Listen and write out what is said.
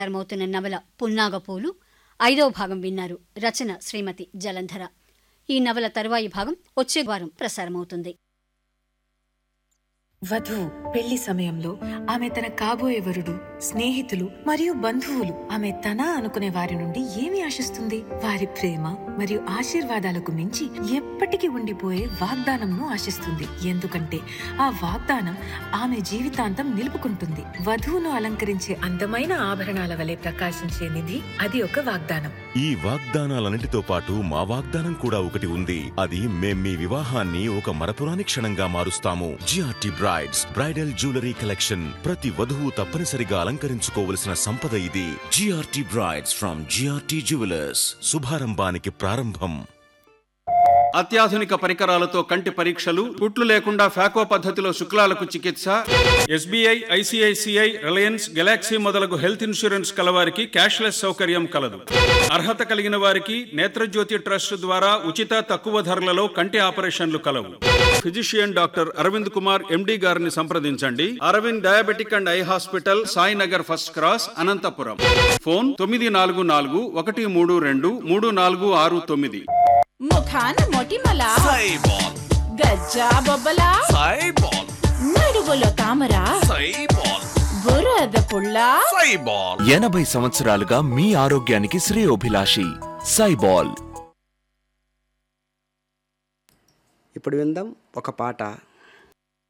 ప్రారంభమవుతున్న నవల పున్నాగపూలు ఐదవ భాగం విన్నారు రచన శ్రీమతి జలంధర ఈ నవల తరువాయి భాగం వచ్చే వారం ప్రసారమవుతుంది వధువు పెళ్లి సమయంలో ఆమె తన కాబోయే వరుడు స్నేహితులు మరియు బంధువులు ఆమె తన అనుకునే వారి నుండి ఏమి ఆశిస్తుంది వారి ప్రేమ మరియు ఆశీర్వాదాలకు మించి ఎప్పటికీ ఉండిపోయే వాగ్దానంను ఆశిస్తుంది ఎందుకంటే ఆ వాగ్దానం ఆమె జీవితాంతం నిలుపుకుంటుంది వధువును అలంకరించే అందమైన ఆభరణాల వలె ప్రకాశించే నిధి అది ఒక వాగ్దానం ఈ వాగ్దానాలన్నిటితో పాటు మా వాగ్దానం కూడా ఒకటి ఉంది అది మేం మీ వివాహాన్ని ఒక మరపురాని క్షణంగా మారుస్తాము GRT brides bridal jewellery collection ప్రతి వధువు తప్పనిసరిగా అలంకరించుకోవలసిన సంపద ఇది GRT brides from GRT jewellers శుభారంభానికి ప్రారంభం అత్యాధునిక పరికరాలతో కంటి పరీక్షలు కుట్లు లేకుండా ఫాకో పద్ధతిలో శుక్లాలకు చికిత్స ఎస్బీఐ ఐసిఐసిఐ రిలయన్స్ గెలాక్సీ మొదలగు హెల్త్ ఇన్సూరెన్స్ కలవారికి క్యాష్లెస్ సౌకర్యం కలదు అర్హత కలిగిన వారికి నేత్రజ్యోతి ట్రస్ట్ ద్వారా ఉచిత తక్కువ ధరలలో కంటి ఆపరేషన్లు కలవు physician doctor Arvind Kumar MD గారిని సంప్రదించండి Arvind diabetic and eye hospital Sainagar first cross Anantapur phone తొమ్మిది నాలుగు నాలుగు ఒకటి మూడు రెండు మూడు నాలుగు ఆరు తొమ్మిది ముఖాన మొటిమల సైబాల్ గజ్జా బొబ్బల సైబాల్ నడువులో తామర సైబాల్ బురద పుల్ల సైబాల్ ఎనభై సంవత్సరాలుగా మీ ఆరోగ్యానికి శ్రేయోభిలాషి సైబాల్ ఇప్పుడు విందాం ఒక పాట